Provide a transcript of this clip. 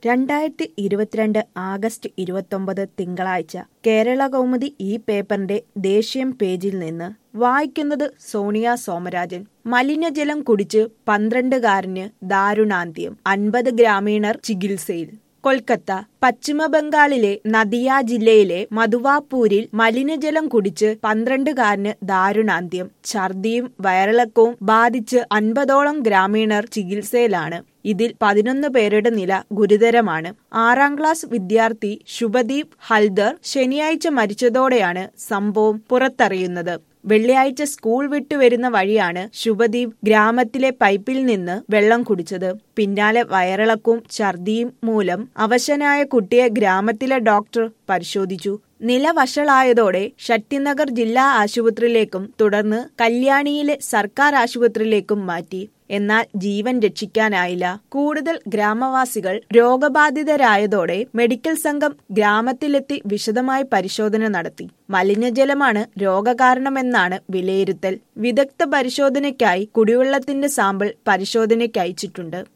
രണ്ടായിരത്തി ഇരുപത്തിരണ്ട് ആഗസ്റ്റ് ഇരുപത്തൊമ്പത് തിങ്കളാഴ്ച കേരള കൗമുദി ഈ പേപ്പറിന്റെ ദേശീയം പേജിൽ നിന്ന് വായിക്കുന്നത് സോണിയ സോമരാജൻ മലിനജലം കുടിച്ച് പന്ത്രണ്ടുകാരന് ദാരുണാന്ത്യം അൻപത് ഗ്രാമീണർ ചികിത്സയിൽ കൊൽക്കത്ത പശ്ചിമബംഗാളിലെ നദിയ ജില്ലയിലെ മധുവാപൂരിൽ മലിനജലം കുടിച്ച് പന്ത്രണ്ടുകാരന് ദാരുണാന്ത്യം ഛർദിയും വയറിളക്കവും ബാധിച്ച് അൻപതോളം ഗ്രാമീണർ ചികിത്സയിലാണ് ഇതിൽ പതിനൊന്ന് പേരുടെ നില ഗുരുതരമാണ് ആറാം ക്ലാസ് വിദ്യാർത്ഥി ശുഭദീപ് ഹൽദർ ശനിയാഴ്ച മരിച്ചതോടെയാണ് സംഭവം പുറത്തറിയുന്നത് വെള്ളിയാഴ്ച സ്കൂൾ വിട്ടു വരുന്ന വഴിയാണ് ശുഭദീപ് ഗ്രാമത്തിലെ പൈപ്പിൽ നിന്ന് വെള്ളം കുടിച്ചത് പിന്നാലെ വയറിളക്കവും ഛർദിയും മൂലം അവശനായ കുട്ടിയെ ഗ്രാമത്തിലെ ഡോക്ടർ പരിശോധിച്ചു നില വഷളായതോടെ ഷട്ടിനഗർ ജില്ലാ ആശുപത്രിയിലേക്കും തുടർന്ന് കല്യാണിയിലെ സർക്കാർ ആശുപത്രിയിലേക്കും മാറ്റി എന്നാൽ ജീവൻ രക്ഷിക്കാനായില്ല കൂടുതൽ ഗ്രാമവാസികൾ രോഗബാധിതരായതോടെ മെഡിക്കൽ സംഘം ഗ്രാമത്തിലെത്തി വിശദമായി പരിശോധന നടത്തി മലിനജലമാണ് രോഗകാരണമെന്നാണ് വിലയിരുത്തൽ വിദഗ്ധ പരിശോധനയ്ക്കായി കുടിവെള്ളത്തിന്റെ സാമ്പിൾ പരിശോധനയ്ക്ക് അയച്ചിട്ടുണ്ട്